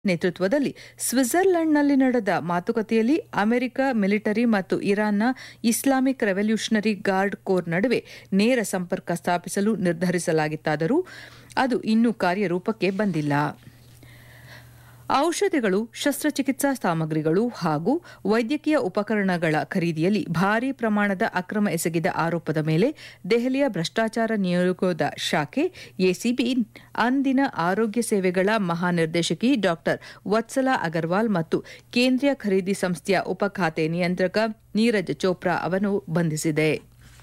ನೇತೃತ್ವದಲ್ಲಿ ಸ್ವಿಟ್ಜರ್ಲೆಂಡ್ನಲ್ಲಿ ನಡೆದ ಮಾತುಕತೆಯಲ್ಲಿ ಅಮೆರಿಕ ಮಿಲಿಟರಿ ಮತ್ತು ಇರಾನ್ನ ಇಸ್ಲಾಮಿಕ್ ರೆವಲ್ಯೂಷನರಿ ಗಾರ್ಡ್ ಕೋರ್ ನಡುವೆ ನೇರ ಸಂಪರ್ಕ ಸ್ಥಾಪಿಸಲು ನಿರ್ಧರಿಸಲಾಗಿತ್ತಾದರೂ ಅದು ಇನ್ನೂ ಕಾರ್ಯರೂಪಕ್ಕೆ ಬಂದಿಲ್ಲ ಔಷಧಿಗಳು ಶಸ್ತ್ರಚಿಕಿತ್ಸಾ ಸಾಮಗ್ರಿಗಳು ಹಾಗೂ ವೈದ್ಯಕೀಯ ಉಪಕರಣಗಳ ಖರೀದಿಯಲ್ಲಿ ಭಾರೀ ಪ್ರಮಾಣದ ಅಕ್ರಮ ಎಸಗಿದ ಆರೋಪದ ಮೇಲೆ ದೆಹಲಿಯ ಭ್ರಷ್ಟಾಚಾರ ನಿಯೋಗದ ಶಾಖೆ ಎಸಿಬಿ ಅಂದಿನ ಆರೋಗ್ಯ ಸೇವೆಗಳ ಮಹಾನಿರ್ದೇಶಕಿ ಡಾ ವತ್ಸಲಾ ಅಗರ್ವಾಲ್ ಮತ್ತು ಕೇಂದ್ರೀಯ ಖರೀದಿ ಸಂಸ್ಥೆಯ ಉಪಖಾತೆ ನಿಯಂತ್ರಕ ನೀರಜ್ ಚೋಪ್ರಾ ಅವರನ್ನು ಬಂಧಿಸಿದೆ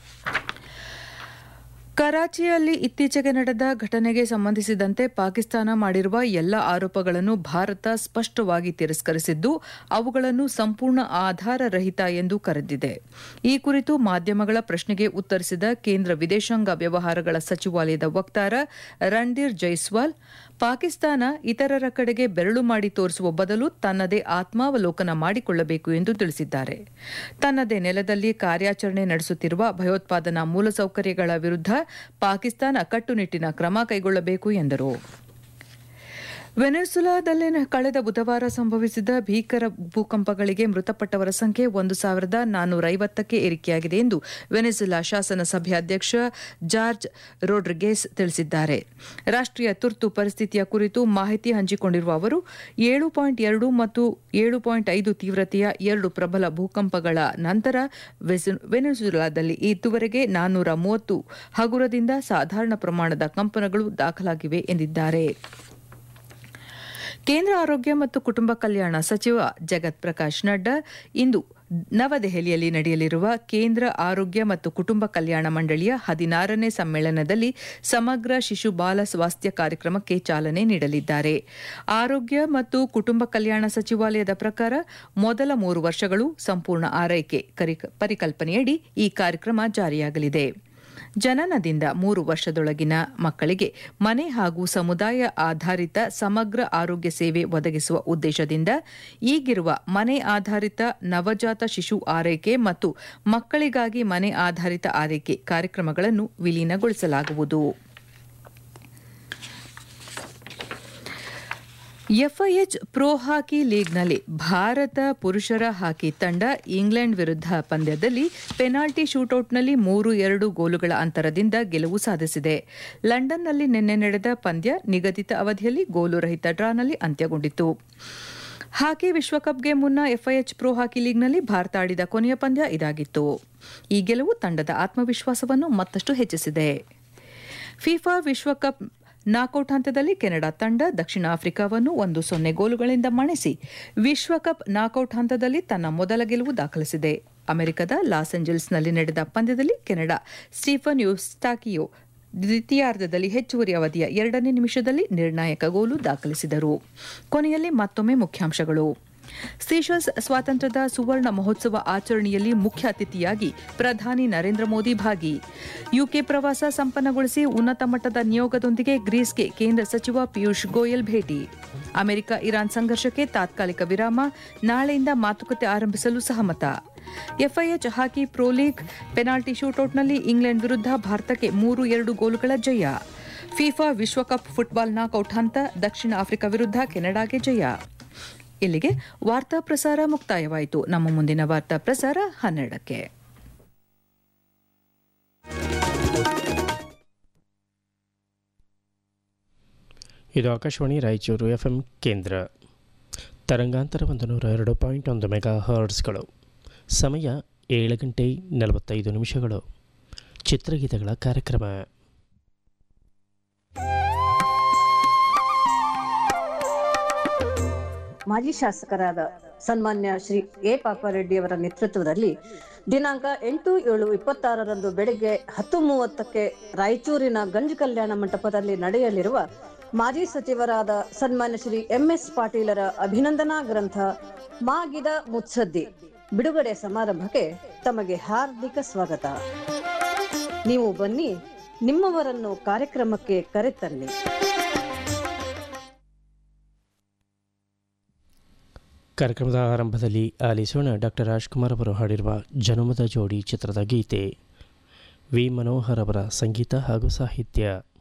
ಕರಾಚಿಯಲ್ಲಿ ಇತ್ತೀಚೆಗೆ ನಡೆದ ಘಟನೆಗೆ ಸಂಬಂಧಿಸಿದಂತೆ ಪಾಕಿಸ್ತಾನ ಮಾಡಿರುವ ಎಲ್ಲ ಆರೋಪಗಳನ್ನು ಭಾರತ ಸ್ಪಷ್ಟವಾಗಿ ತಿರಸ್ಕರಿಸಿದ್ದು ಅವುಗಳನ್ನು ಸಂಪೂರ್ಣ ಆಧಾರರಹಿತ ಎಂದು ಕರೆದಿದೆ ಈ ಕುರಿತು ಮಾಧ್ಯಮಗಳ ಪ್ರಶ್ನೆಗೆ ಉತ್ತರಿಸಿದ ಕೇಂದ್ರ ವಿದೇಶಾಂಗ ವ್ಯವಹಾರಗಳ ಸಚಿವಾಲಯದ ವಕ್ತಾರ ರಣಧೀರ್ ಜೈಸ್ವಾಲ್ ಪಾಕಿಸ್ತಾನ ಇತರರ ಕಡೆಗೆ ಬೆರಳು ಮಾಡಿ ತೋರಿಸುವ ಬದಲು ತನ್ನದೇ ಆತ್ಮಾವಲೋಕನ ಮಾಡಿಕೊಳ್ಳಬೇಕು ಎಂದು ತಿಳಿಸಿದ್ದಾರೆ ತನ್ನದೇ ನೆಲದಲ್ಲಿ ಕಾರ್ಯಾಚರಣೆ ನಡೆಸುತ್ತಿರುವ ಭಯೋತ್ಪಾದನಾ ಮೂಲಸೌಕರ್ಯಗಳ ವಿರುದ್ಧ ಪಾಕಿಸ್ತಾನ ಕಟ್ಟುನಿಟ್ಟಿನ ಕ್ರಮ ಕೈಗೊಳ್ಳಬೇಕು ಎಂದರು ವೆನೆಜುಲಾದಲ್ಲಿ ಕಳೆದ ಬುಧವಾರ ಸಂಭವಿಸಿದ ಭೀಕರ ಭೂಕಂಪಗಳಿಗೆ ಮೃತಪಟ್ಟವರ ಸಂಖ್ಯೆ ಒಂದು ಸಾವಿರದ ನಾನ್ನೂರ ಐವತ್ತಕ್ಕೆ ಏರಿಕೆಯಾಗಿದೆ ಎಂದು ವೆನೆಜುಲಾ ಶಾಸನ ಸಭೆ ಅಧ್ಯಕ್ಷ ಜಾರ್ಜ್ ರೋಡ್ರಿಗೇಸ್ ತಿಳಿಸಿದ್ದಾರೆ ರಾಷ್ಟ್ರೀಯ ತುರ್ತು ಪರಿಸ್ಥಿತಿಯ ಕುರಿತು ಮಾಹಿತಿ ಹಂಚಿಕೊಂಡಿರುವ ಅವರು ಏಳು ಪಾಯಿಂಟ್ ಎರಡು ಮತ್ತು ಏಳು ಪಾಯಿಂಟ್ ಐದು ತೀವ್ರತೆಯ ಎರಡು ಪ್ರಬಲ ಭೂಕಂಪಗಳ ನಂತರ ವೆನೆಜುಲಾದಲ್ಲಿ ಇದುವರೆಗೆ ನಾನ್ನೂರ ಮೂವತ್ತು ಹಗುರದಿಂದ ಸಾಧಾರಣ ಪ್ರಮಾಣದ ಕಂಪನಗಳು ದಾಖಲಾಗಿವೆ ಎಂದಿದ್ದಾರೆ ಕೇಂದ್ರ ಆರೋಗ್ಯ ಮತ್ತು ಕುಟುಂಬ ಕಲ್ಯಾಣ ಸಚಿವ ಜಗತ್ ಪ್ರಕಾಶ್ ನಡ್ಡಾ ಇಂದು ನವದೆಹಲಿಯಲ್ಲಿ ನಡೆಯಲಿರುವ ಕೇಂದ್ರ ಆರೋಗ್ಯ ಮತ್ತು ಕುಟುಂಬ ಕಲ್ಯಾಣ ಮಂಡಳಿಯ ಹದಿನಾರನೇ ಸಮ್ಮೇಳನದಲ್ಲಿ ಸಮಗ್ರ ಶಿಶು ಬಾಲ ಸ್ವಾಸ್ಥ್ಯ ಕಾರ್ಯಕ್ರಮಕ್ಕೆ ಚಾಲನೆ ನೀಡಲಿದ್ದಾರೆ ಆರೋಗ್ಯ ಮತ್ತು ಕುಟುಂಬ ಕಲ್ಯಾಣ ಸಚಿವಾಲಯದ ಪ್ರಕಾರ ಮೊದಲ ಮೂರು ವರ್ಷಗಳು ಸಂಪೂರ್ಣ ಆರೈಕೆ ಪರಿಕಲ್ಪನೆಯಡಿ ಈ ಕಾರ್ಯಕ್ರಮ ಜಾರಿಯಾಗಲಿದೆ ಜನನದಿಂದ ಮೂರು ವರ್ಷದೊಳಗಿನ ಮಕ್ಕಳಿಗೆ ಮನೆ ಹಾಗೂ ಸಮುದಾಯ ಆಧಾರಿತ ಸಮಗ್ರ ಆರೋಗ್ಯ ಸೇವೆ ಒದಗಿಸುವ ಉದ್ದೇಶದಿಂದ ಈಗಿರುವ ಮನೆ ಆಧಾರಿತ ನವಜಾತ ಶಿಶು ಆರೈಕೆ ಮತ್ತು ಮಕ್ಕಳಿಗಾಗಿ ಮನೆ ಆಧಾರಿತ ಆರೈಕೆ ಕಾರ್ಯಕ್ರಮಗಳನ್ನು ವಿಲೀನಗೊಳಿಸಲಾಗುವುದು ಎಫ್ಐಎಚ್ ಪ್ರೊ ಹಾಕಿ ಲೀಗ್ನಲ್ಲಿ ಭಾರತ ಪುರುಷರ ಹಾಕಿ ತಂಡ ಇಂಗ್ಲೆಂಡ್ ವಿರುದ್ಧ ಪಂದ್ಯದಲ್ಲಿ ಪೆನಾಲ್ಟಿ ಶೂಟೌಟ್ನಲ್ಲಿ ಮೂರು ಎರಡು ಗೋಲುಗಳ ಅಂತರದಿಂದ ಗೆಲುವು ಸಾಧಿಸಿದೆ ಲಂಡನ್ನಲ್ಲಿ ನಿನ್ನೆ ನಡೆದ ಪಂದ್ಯ ನಿಗದಿತ ಅವಧಿಯಲ್ಲಿ ಗೋಲು ರಹಿತ ಡ್ರಾನಲ್ಲಿ ಅಂತ್ಯಗೊಂಡಿತು ಹಾಕಿ ವಿಶ್ವಕಪ್ಗೆ ಮುನ್ನ ಎಫ್ಐಎಚ್ ಪ್ರೊ ಹಾಕಿ ಲೀಗ್ನಲ್ಲಿ ಭಾರತ ಆಡಿದ ಕೊನೆಯ ಪಂದ್ಯ ಇದಾಗಿತ್ತು ಈ ಗೆಲುವು ತಂಡದ ಆತ್ಮವಿಶ್ವಾಸವನ್ನು ಮತ್ತಷ್ಟು ಹೆಚ್ಚಿಸಿದೆ ಫಿಫಾ ವಿಶ್ವಕಪ್ ನಾಕೌಟ್ ಹಂತದಲ್ಲಿ ಕೆನಡಾ ತಂಡ ದಕ್ಷಿಣ ಆಫ್ರಿಕಾವನ್ನು ಒಂದು ಸೊನ್ನೆ ಗೋಲುಗಳಿಂದ ಮಣಿಸಿ ವಿಶ್ವಕಪ್ ನಾಕೌಟ್ ಹಂತದಲ್ಲಿ ತನ್ನ ಮೊದಲ ಗೆಲುವು ದಾಖಲಿಸಿದೆ ಅಮೆರಿಕದ ಲಾಸ್ ಏಂಜಲ್ಸ್ನಲ್ಲಿ ನಡೆದ ಪಂದ್ಯದಲ್ಲಿ ಕೆನಡಾ ಸ್ಟೀಫನ್ ಯುಸ್ಟಾಕಿಯೋ ದ್ವಿತೀಯಾರ್ಧದಲ್ಲಿ ಹೆಚ್ಚುವರಿ ಅವಧಿಯ ಎರಡನೇ ನಿಮಿಷದಲ್ಲಿ ನಿರ್ಣಾಯಕ ಗೋಲು ದಾಖಲಿಸಿದರು ಕೊನೆಯಲ್ಲಿ ಮತ್ತೊಮ್ಮೆ ಮುಖ್ಯಾಂಶಗಳು ಸೀಶಲ್ಸ್ ಸ್ವಾತಂತ್ರ್ಯದ ಸುವರ್ಣ ಮಹೋತ್ಸವ ಆಚರಣೆಯಲ್ಲಿ ಮುಖ್ಯ ಅತಿಥಿಯಾಗಿ ಪ್ರಧಾನಿ ನರೇಂದ್ರ ಮೋದಿ ಭಾಗಿ ಯುಕೆ ಪ್ರವಾಸ ಸಂಪನ್ನಗೊಳಿಸಿ ಉನ್ನತ ಮಟ್ಟದ ನಿಯೋಗದೊಂದಿಗೆ ಗ್ರೀಸ್ಗೆ ಕೇಂದ್ರ ಸಚಿವ ಪಿಯೂಷ್ ಗೋಯಲ್ ಭೇಟಿ ಅಮೆರಿಕ ಇರಾನ್ ಸಂಘರ್ಷಕ್ಕೆ ತಾತ್ಕಾಲಿಕ ವಿರಾಮ ನಾಳೆಯಿಂದ ಮಾತುಕತೆ ಆರಂಭಿಸಲು ಸಹಮತ FIH hockey pro league penalty ಶೂಟೌಟ್ನಲ್ಲಿ ಇಂಗ್ಲೆಂಡ್ ವಿರುದ್ಧ ಭಾರತಕ್ಕೆ ಮೂರು ಎರಡು ಗೋಲುಗಳ ಜಯ ಫಿಫಾ ವಿಶ್ವಕಪ್ ಫುಟ್ಬಾಲ್ ನಾಕೌಟ್ ಹಂತ ದಕ್ಷಿಣ ಆಫ್ರಿಕಾ ವಿರುದ್ಧ ಕೆನಡಾಗೆ ಜಯ ಇಲ್ಲಿಗೆ ವಾರ್ತಾ ಪ್ರಸಾರ ಮುಕ್ತಾಯವಾಯಿತು ನಮ್ಮ ಮುಂದಿನ ವಾರ್ತಾ ಪ್ರಸಾರ ಹನ್ನೆರಡಕ್ಕೆ ಇದು ಆಕಾಶವಾಣಿ ರಾಯಚೂರು ಎಫ್ ಎಂ ಕೇಂದ್ರ ತರಂಗಾಂತರ ಒಂದು ನೂರ ಎರಡು ಪಾಯಿಂಟ್ ಒಂದು ಮೆಗಾ ಹರ್ಡ್ಸ್ಗಳು ಸಮಯ ಏಳು ಗಂಟೆ ನಲವತ್ತೈದು ನಿಮಿಷಗಳು ಚಿತ್ರಗೀತೆಗಳ ಕಾರ್ಯಕ್ರಮ ಮಾಜಿ ಶಾಸಕರಾದ ಸನ್ಮಾನ್ಯ ಶ್ರೀ ಎ ಪಾಪಾರೆಡ್ಡಿಯವರ ನೇತೃತ್ವದಲ್ಲಿ ದಿನಾಂಕ ಎಂಟು ಏಳು ಇಪ್ಪತ್ತಾರರಂದು ಬೆಳಗ್ಗೆ ಹತ್ತು ಮೂವತ್ತಕ್ಕೆ ರಾಯಚೂರಿನ ಗಂಜ್ ಕಲ್ಯಾಣ ಮಂಟಪದಲ್ಲಿ ನಡೆಯಲಿರುವ ಮಾಜಿ ಸಚಿವರಾದ ಸನ್ಮಾನ್ಯ ಶ್ರೀ ಎಂಎಸ್ ಪಾಟೀಲರ ಅಭಿನಂದನಾ ಗ್ರಂಥ ಮಾಗಿದ ಮುತ್ಸದ್ದಿ ಬಿಡುಗಡೆ ಸಮಾರಂಭಕ್ಕೆ ತಮಗೆ ಹಾರ್ದಿಕ ಸ್ವಾಗತ ನೀವು ಬನ್ನಿ ನಿಮ್ಮವರನ್ನು ಕಾರ್ಯಕ್ರಮಕ್ಕೆ ಕರೆತನ್ನಿ ಕಾರ್ಯಕ್ರಮದ ಆರಂಭದಲ್ಲಿ ಆಲಿಸೋಣ ಡಾಕ್ಟರ್ ರಾಜ್ಕುಮಾರ್ ಅವರು ಹಾಡಿರುವ ಜನುಮದ ಜೋಡಿ ಚಿತ್ರದ ಗೀತೆ ವಿ ಮನೋಹರ್ ಅವರ ಸಂಗೀತ ಹಾಗೂ ಸಾಹಿತ್ಯ